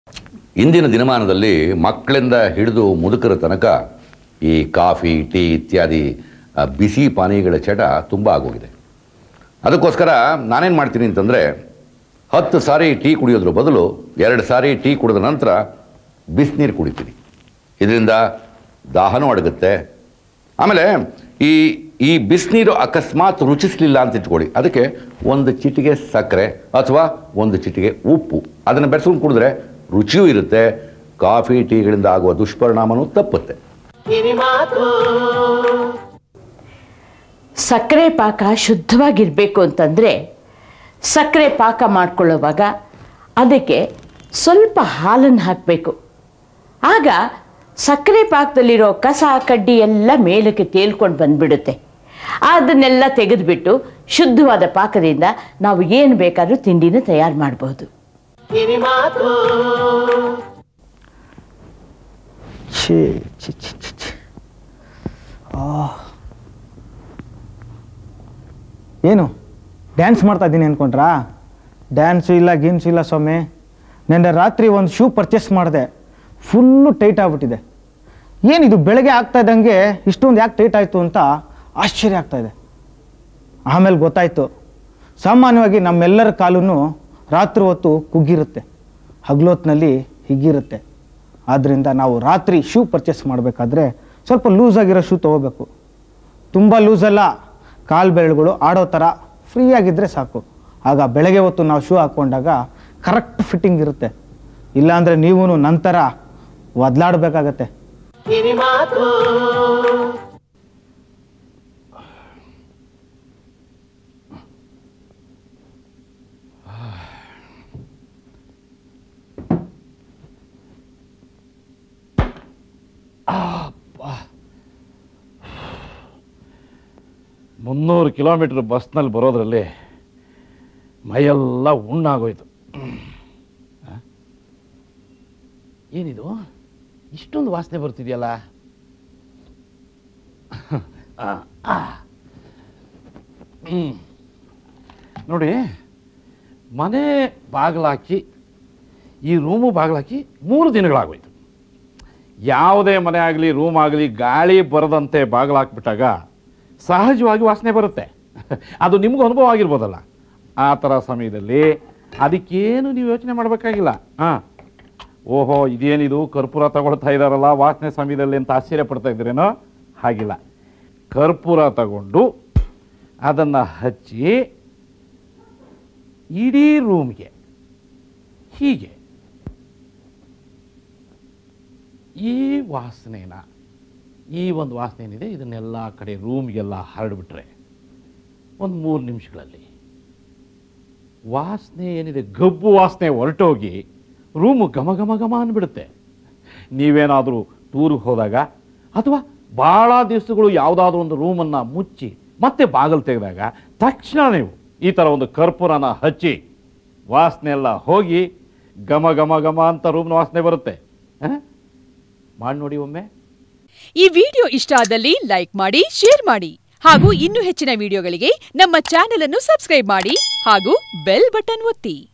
ಇಂದಿನ ದಿನಮಾನದಲ್ಲಿ ಮಕ್ಕಳಿಂದ ಹಿಡಿದು ಮುದುಕರ ತನಕ ಈ ಕಾಫಿ ಟೀ ಇತ್ಯಾದಿ ಆ, ಬಿಸಿ ಪಾನೀಯಗಳ ಚಟ ತುಂಬ ಆಗೋಗಿದೆ ಅದಕ್ಕೋಸ್ಕರ ನಾನೇನು ಮಾಡ್ತೀನಿ ಅಂತಂದರೆ ಹತ್ತು ಸಾರಿ ಟೀ ಕುಡಿಯೋದ್ರ ಬದಲು ಎರಡು ಸಾರಿ ಟೀ ಕುಡಿದ ನಂತರ ಬಿಸಿನೀರು ಕುಡಿತೀನಿ ಇದರಿಂದ ದಾಹನೂ ಅಡಗುತ್ತೆ ಆಮೇಲೆ ಈ ಈ ಬಿಸಿನೀರು ಅಕಸ್ಮಾತ್ ರುಚಿಸಲಿಲ್ಲ ಅಂತ ಇಟ್ಕೊಳ್ಳಿ ಅದಕ್ಕೆ ಒಂದು ಚಿಟಿಗೆ ಸಕ್ಕರೆ ಅಥವಾ ಒಂದು ಚಿಟಿಗೆ ಉಪ್ಪು ಅದನ್ನು ಬೆರೆಸ್ಕೊಂಡು ಕುಡಿದ್ರೆ ರುಚಿಯೂ ಇರುತ್ತೆ ಕಾಫಿ ಟೀಗಳಿಂದ ಆಗುವ ದುಷ್ಪರಿಣಾಮನೂ ತಪ್ಪುತ್ತೆ ಸಕ್ಕರೆ ಪಾಕ ಶುದ್ಧವಾಗಿರಬೇಕು ಅಂತಂದರೆ ಸಕ್ಕರೆ ಪಾಕ ಮಾಡ್ಕೊಳ್ಳುವಾಗ ಅದಕ್ಕೆ ಸ್ವಲ್ಪ ಹಾಲನ್ನು ಹಾಕಬೇಕು ಆಗ ಸಕ್ಕರೆ ಪಾಕದಲ್ಲಿರೋ ಕಸ ಕಡ್ಡಿ ಎಲ್ಲ ಮೇಲಕ್ಕೆ ತೇಲ್ಕೊಂಡು ಬಂದ್ಬಿಡುತ್ತೆ ಅದನ್ನೆಲ್ಲ ತೆಗೆದುಬಿಟ್ಟು ಶುದ್ಧವಾದ ಪಾಕದಿಂದ ನಾವು ಏನು ಬೇಕಾದರೂ ತಿಂಡಿನ ತಯಾರು ಮಾಡಬಹುದು ಛೀ ಛೀ ಛೀ ಛೀ ಛೀ. ಆ. ಏನು ಡ್ಯಾನ್ಸ್ ಮಾಡ್ತಾ ಇದ್ದೀನಿ ಅಂದ್ಕೊಂಡ್ರಾ ಡ್ಯಾನ್ಸು ಇಲ್ಲ ಗೇಮ್ಸು ಇಲ್ಲ ಸ್ವಾಮಿ ನೆನ್ನೆ ರಾತ್ರಿ ಒಂದು ಶೂ ಪರ್ಚೇಸ್ ಮಾಡಿದೆ ಫುಲ್ಲು ಟೈಟ್ ಆಗ್ಬಿಟ್ಟಿದೆ ಏನಿದು ಬೆಳಗ್ಗೆ ಆಗ್ತಾ ಇದ್ದಂಗೆ ಇಷ್ಟೊಂದು ಯಾಕೆ ಟೈಟ್ ಆಯಿತು ಅಂತ ಆಶ್ಚರ್ಯ ಆಗ್ತಾ ಇದೆ ಆಮೇಲೆ ಗೊತ್ತಾಯಿತು ಸಾಮಾನ್ಯವಾಗಿ ನಮ್ಮೆಲ್ಲರ ಕಾಲೂ ರಾತ್ರಿ ಹೊತ್ತು ಕುಗ್ಗಿರುತ್ತೆ ಹಗಲೊತ್ತಿನಲ್ಲಿ ಹಿಗ್ಗಿರುತ್ತೆ ಆದ್ದರಿಂದ ನಾವು ರಾತ್ರಿ ಶೂ ಪರ್ಚೇಸ್ ಮಾಡಬೇಕಾದ್ರೆ ಸ್ವಲ್ಪ ಲೂಸ್ ಆಗಿರೋ ಶೂ ತೊಗೋಬೇಕು ತುಂಬ ಲೂಸಲ್ಲ ಕಾಲು ಬೆರಳುಗಳು ಆಡೋ ಥರ ಫ್ರೀ ಆಗಿದ್ದರೆ ಸಾಕು ಆಗ ಬೆಳಗ್ಗೆ ಹೊತ್ತು ನಾವು ಶೂ ಹಾಕ್ಕೊಂಡಾಗ ಕರೆಕ್ಟ್ ಫಿಟ್ಟಿಂಗ್ ಇರುತ್ತೆ ಇಲ್ಲಾಂದರೆ ನೀವು ನಂತರ ಒದ್ಲಾಡಬೇಕಾಗತ್ತೆ ಮುನ್ನೂರು ಕಿಲೋಮೀಟ್ರ್ ಬಸ್ನಲ್ಲಿ ಬರೋದ್ರಲ್ಲಿ ಮೈಯೆಲ್ಲ ಉಣ್ಣಾಗೋಯ್ತು ಆ? ಏನಿದು ಇಷ್ಟೊಂದು ವಾಸನೆ ಬರ್ತಿದೆಯಲ್ಲ ಆ, ಆ. ಹ್ಮ್. ನೋಡಿ ಮನೆ ಬಾಗಿಲಾಕಿ ಈ ರೂಮು ಬಾಗಿಲಾಕಿ ಮೂರು ದಿನಗಳಾಗೋಯ್ತು ಯಾವುದೇ ಮನೆ ಆಗಲಿ ರೂಮ್ ಆಗಲಿ ಗಾಳಿ ಬರದಂತೆ ಬಾಗಿಲಾಕ್ಬಿಟ್ಟಾಗ ಸಹಜವಾಗಿ ವಾಸನೆ ಬರುತ್ತೆ ಅದು ನಿಮಗೂ ಅನುಭವ ಆಗಿರ್ಬೋದಲ್ಲ ಆ ಥರ ಸಮಯದಲ್ಲಿ ಅದಕ್ಕೇನು ನೀವು ಯೋಚನೆ ಮಾಡಬೇಕಾಗಿಲ್ಲ ಹಾಂ ಓಹೋ ಇದೇನಿದು ಕರ್ಪೂರ ತಗೊಳ್ತಾ ಇದ್ದಾರಲ್ಲ ವಾಸನೆ ಸಮಯದಲ್ಲಿ ಅಂತ ಆಶ್ಚರ್ಯ ಪಡ್ತಾ ಇದ್ದೀರೇನೋ ಹಾಗಿಲ್ಲ ಕರ್ಪೂರ ತಗೊಂಡು ಅದನ್ನು ಹಚ್ಚಿ ಇಡೀ ರೂಮ್ಗೆ ಹೀಗೆ ಈ ವಾಸನೆನ ಈ ಒಂದು ವಾಸನೆ ಏನಿದೆ ಇದನ್ನೆಲ್ಲ ಕಡೆ ರೂಮ್ಗೆಲ್ಲ ಹರಡ್ಬಿಟ್ರೆ ಒಂದು ಮೂರು ನಿಮಿಷಗಳಲ್ಲಿ ವಾಸನೆ ಏನಿದೆ ಗಬ್ಬು ವಾಸನೆ ಹೊರಟೋಗಿ ರೂಮು ಘಮ ಘಮ ಘಮ ಅಂದ್ಬಿಡುತ್ತೆ ನೀವೇನಾದರೂ ಟೂರಿಗೆ ಹೋದಾಗ ಅಥವಾ ಭಾಳ ದಿವಸಗಳು ಯಾವುದಾದ್ರೂ ಒಂದು ರೂಮನ್ನು ಮುಚ್ಚಿ ಮತ್ತೆ ಬಾಗಿಲು ತೆಗೆದಾಗ ತಕ್ಷಣ ನೀವು ಈ ಥರ ಒಂದು ಕರ್ಪೂರನ ಹಚ್ಚಿ ವಾಸನೆ ಎಲ್ಲ ಹೋಗಿ ಘಮ ಘಮ ಘಮ ಅಂತ ರೂಮ್ನ ವಾಸನೆ ಬರುತ್ತೆ ಮಾಡಿ ನೋಡಿ ಒಮ್ಮೆ ಈ ವಿಡಿಯೋ ಇಷ್ಟ ಆದಲ್ಲಿ ಲೈಕ್ ಮಾಡಿ ಶೇರ್ ಮಾಡಿ ಹಾಗೂ ಇನ್ನೂ ಹೆಚ್ಚಿನ ವಿಡಿಯೋಗಳಿಗೆ ನಮ್ಮ ಚಾನೆಲ್ ಅನ್ನು ಸಬ್ಸ್ಕ್ರೈಬ್ ಮಾಡಿ ಹಾಗೂ ಬೆಲ್ ಬಟನ್ ಒತ್ತಿ